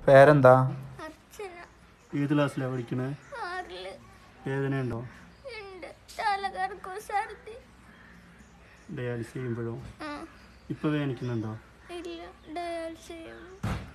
പേരെന്താ അർച്ചന ഏത് ക്ലാസ്സിലാണ് പഠിക്കണേ ആറില് വേദനയുണ്ടോ ഉണ്ട് തലകറക്കോ ഛർദി ഡയാലിസ് ചെയ്യുമ്പോഴോ ആ ഇപ്പോൾ വേദനിക്കുന്നുണ്ടോ ഇല്ല ഡയാലിസ് ചെയ്യുന്നു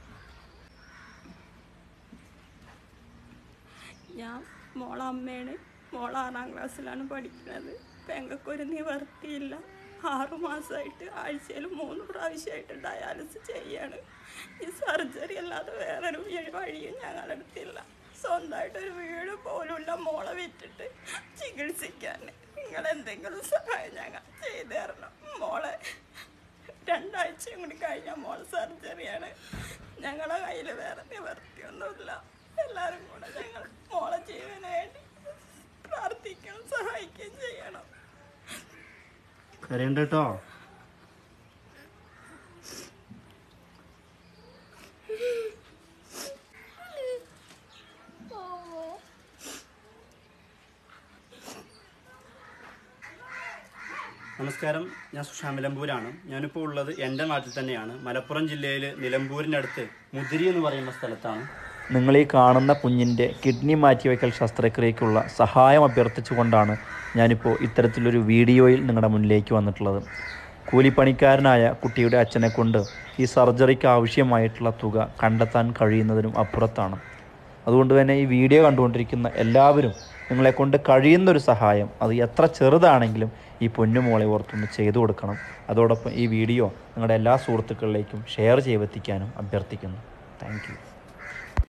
ഞാൻ മോളെ അമ്മയാണ് മോൾ ആറാം ക്ലാസ്സിലാണ് പഠിക്കുന്നത് പെങ്ങൾക്കൊരു നിവർത്തിയില്ല ആറു മാസമായിട്ട് ആഴ്ചയിൽ മൂന്ന് പ്രാവശ്യമായിട്ട് ഡയാലിസ് ചെയ്യാണ് ഈ സർജറി അല്ലാതെ വേറൊരു വഴി- വഴിയും ഞങ്ങളെടുത്തില്ല സ്വന്തമായിട്ടൊരു വീട് പോലുമില്ല മോളെ വിറ്റിട്ട് ചികിത്സിക്കാൻ നിങ്ങൾ എന്തെങ്കിലും സഹായം ഞങ്ങൾ ചെയ്തു തരണം മോളെ രണ്ടാഴ്ചയും കൂടി കഴിഞ്ഞാൽ മോളെ സർജറിയാണ് ഞങ്ങളെ കയ്യിൽ വേറെ നിവർത്തിയൊന്നുമില്ല എല്ലാവരും കൂടെ ഞങ്ങൾ മോളെ ജീവന് വേണ്ടി പ്രാർത്ഥിക്കണം സഹായിക്കുകയും ചെയ്യണം കരയണ്ട കേട്ടോ നമസ്കാരം ഞാൻ സുഷാ നിലമ്പൂരാണ് ഞാനിപ്പോൾ ഉള്ളത് എൻ്റെ നാട്ടിൽ തന്നെയാണ് മലപ്പുറം ജില്ലയിൽ നിലമ്പൂരിനടുത്ത് മുതിരി എന്ന് പറയുന്ന സ്ഥലത്താണ് നിങ്ങൾ ഈ കാണുന്ന കുഞ്ഞിൻ്റെ കിഡ്നി മാറ്റിവെക്കൽ ശസ്ത്രക്രിയയ്ക്കുള്ള സഹായം അഭ്യർത്ഥിച്ചുകൊണ്ടാണ് ഞാനിപ്പോൾ ഇത്തരത്തിലൊരു വീഡിയോയിൽ നിങ്ങളുടെ മുന്നിലേക്ക് വന്നിട്ടുള്ളത് കൂലിപ്പണിക്കാരനായ കുട്ടിയുടെ അച്ഛനെ കൊണ്ട് ഈ സർജറിക്ക് ആവശ്യമായിട്ടുള്ള തുക കണ്ടെത്താൻ കഴിയുന്നതിനും അപ്പുറത്താണ് അതുകൊണ്ട് തന്നെ ഈ വീഡിയോ കണ്ടുകൊണ്ടിരിക്കുന്ന എല്ലാവരും നിങ്ങളെ കൊണ്ട് കഴിയുന്നൊരു സഹായം അത് എത്ര ചെറുതാണെങ്കിലും ഈ പൊന്നുമോളെ ഓർത്തൊന്ന് ചെയ്തു കൊടുക്കണം അതോടൊപ്പം ഈ വീഡിയോ നിങ്ങളുടെ എല്ലാ സുഹൃത്തുക്കളിലേക്കും ഷെയർ ചെയ്തെത്തിക്കാനും അഭ്യർത്ഥിക്കുന്നു താങ്ക്